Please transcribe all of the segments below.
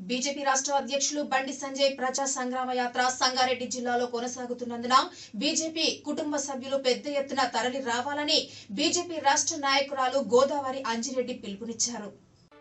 BJP రాష్ట్ర అధ్యక్షులు బండి సంజయ్ ప్రజా సంగ్రామ యాత్ర సంగారెడ్డి జిల్లాలో కొనసాగుతున్నందున బీజేపీ కుటుంబ సభ్యులు పెద్ద ఎత్తున తరలి రావాలని బీజేపీ రాష్ట్ర నాయకురాలు గోదావరి అంజిరెడ్డి పిలుపునిచ్చారు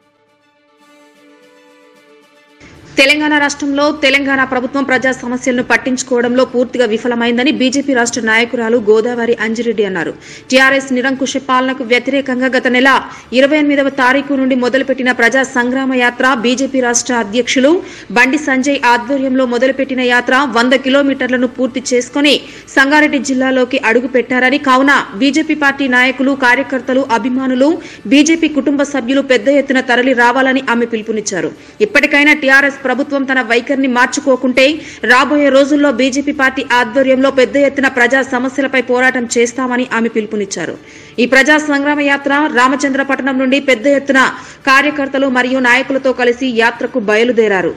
తెలంగాణ రాష్ట్రంలో తెలంగాణ ప్రభుత్వం ప్రజా సమస్యలను పట్టించుకోవడంలో పూర్తిగా విఫలమైందని బీజేపీ రాష్ట్ర నాయకురాలు గోదావరి అంజిరెడ్డి అన్నారు టీఆర్ఎస్ నిరంకుశ పాలనకు వ్యతిరేకంగా గత నెల ఇరవై ఎనిమిదవ తారీఖు నుండి మొదలుపెట్టిన ప్రజా సంగ్రామ యాత్ర బీజేపీ రాష్ట్ర అధ్యక్షులు బండి సంజయ్ ఆధ్వర్యంలో మొదలుపెట్టిన యాత్ర వంద కిలోమీటర్లను పూర్తి చేసుకుని సంగారెడ్డి జిల్లాలోకి అడుగు పెట్టారని కావున బీజేపీ పార్టీ నాయకులు కార్యకర్తలు అభిమానులు బీజేపీ కుటుంబ సభ్యులు పెద్ద ఎత్తున తరలి రావాలని ఆమె పిలుపునిచ్చారు ఇప్పటికైనా టీఆర్ఎస్ ప్రభుత్వం తన వైఖరిని మార్చుకోకుంటే రాబోయే రోజుల్లో బీజేపీ పార్టీ ఆధ్వర్యంలో పెద్ద ఎత్తున ప్రజా సమస్యలపై పోరాటం చేస్తామని ఆమె పిలుపునిచ్చారు ఈ ప్రజా సంగ్రామ యాత్ర రామచంద్రపట్నం నుండి పెద్ద ఎత్తున కార్యకర్తలు మరియు నాయకులతో కలిసి యాత్రకు బయలుదేరారు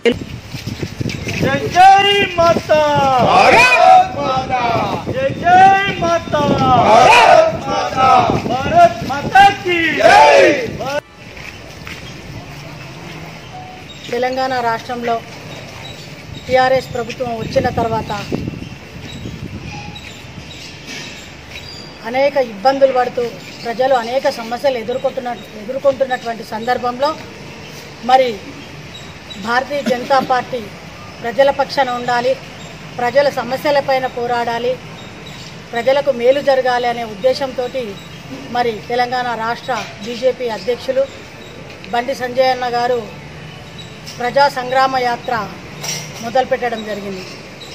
జై జై మాతా జై జై మాతా భారత్ మాతా కీ తెలంగాణ రాష్ట్రంలో టీఆర్ఎస్ ప్రభుత్వం వచ్చిన తర్వాత అనేక ఇబ్బందులు పడుతూ ప్రజలు అనేక సమస్యలు ఎదుర్కొంటున్న ఎదుర్కొంటున్నటువంటి సందర్భంలో మరి భారతీయ జనతా పార్టీ ప్రజల పక్షాన ఉండాలి ప్రజల సమస్యలపైన పోరాడాలి ప్రజలకు మేలు జరగాలి అనే ఉద్దేశంతో మరి తెలంగాణ రాష్ట్ర బీజేపీ అధ్యక్షులు బండి సంజయ్ అన్న గారు ప్రజా సంగ్రామ యాత్ర మొదలుపెట్టడం జరిగింది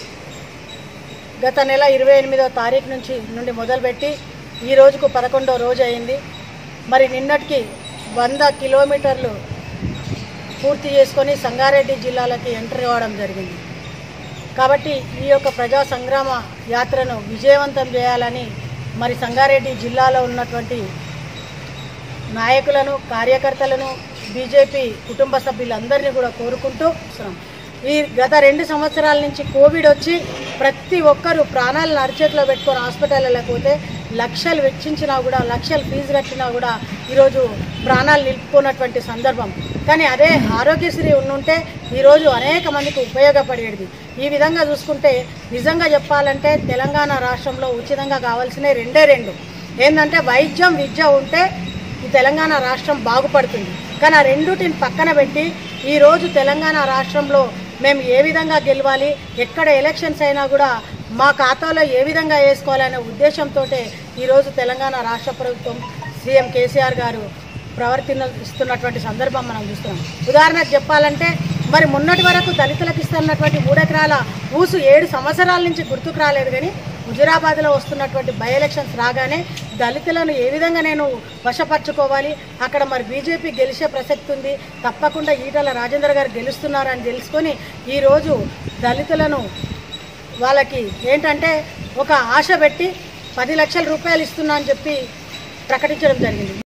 గత నెల ఇరవై ఎనిమిదవ తారీఖు నుంచి నుండి మొదలుపెట్టి ఈ రోజుకు పదకొండవ రోజు అయింది మరి నిన్నటికి వంద కిలోమీటర్లు పూర్తి చేసుకొని సంగారెడ్డి జిల్లాలకి ఎంటర్ కావడం జరిగింది కాబట్టి ఈ యొక్క ప్రజా సంగ్రామ యాత్రను విజయవంతం చేయాలని మరి సంగారెడ్డి జిల్లాలో ఉన్నటువంటి నాయకులను కార్యకర్తలను బీజేపీ కుటుంబ సభ్యులందరినీ కూడా కోరుకుంటూ అవసరం. ఈ గత రెండు సంవత్సరాల నుంచి కోవిడ్ వచ్చి ప్రతి ఒక్కరూ ప్రాణాలను అరిచేతిలో పెట్టుకొని హాస్పిటల్లో పోతే లక్షలు వెచ్చించినా కూడా లక్షలు ఫీజు కట్టినా కూడా ఈరోజు ప్రాణాలు నిలుపుకున్నటువంటి సందర్భం కానీ అదే ఆరోగ్యశ్రీ ఉండుంటే ఈరోజు అనేక మందికి ఉపయోగపడేది ఈ విధంగా చూసుకుంటే నిజంగా చెప్పాలంటే తెలంగాణ రాష్ట్రంలో ఉచితంగా కావాల్సినవి రెండే రెండు ఏంటంటే వైద్యం విద్య ఉంటే ఈ తెలంగాణ రాష్ట్రం బాగుపడుతుంది కానీ ఆ రెండుటిని పక్కన పెట్టి ఈరోజు తెలంగాణ రాష్ట్రంలో మేము ఏ విధంగా గెలవాలి ఎక్కడ ఎలక్షన్స్ అయినా కూడా మా ఖాతాలో ఏ విధంగా వేసుకోవాలనే ఉద్దేశంతో ఈరోజు తెలంగాణ రాష్ట్ర ప్రభుత్వం సీఎం కేసీఆర్ గారు ప్రవర్తిస్తున్నటువంటి సందర్భం మనం చూస్తున్నాం ఉదాహరణకు చెప్పాలంటే మరి మొన్నటి వరకు దళితులకు ఇస్తున్నటువంటి మూడెకరాల ఊసు ఏడు సంవత్సరాల నుంచి గుర్తుకు రాలేదు కానీ హుజురాబాద్లో వస్తున్నటువంటి బై ఎలక్షన్స్ రాగానే దళితులను ఏ విధంగా నేను వశపరచుకోవాలి అక్కడ మరి బీజేపీ గెలిచే ప్రసక్తి ఉంది తప్పకుండా ఈటల రాజేందర్ గారు గెలుస్తున్నారని తెలుసుకొని ఈరోజు దళితులను వాళ్ళకి ఏంటంటే ఒక ఆశ పెట్టి పది లక్షల రూపాయలు ఇస్తున్నా అని చెప్పి ప్రకటించడం జరిగింది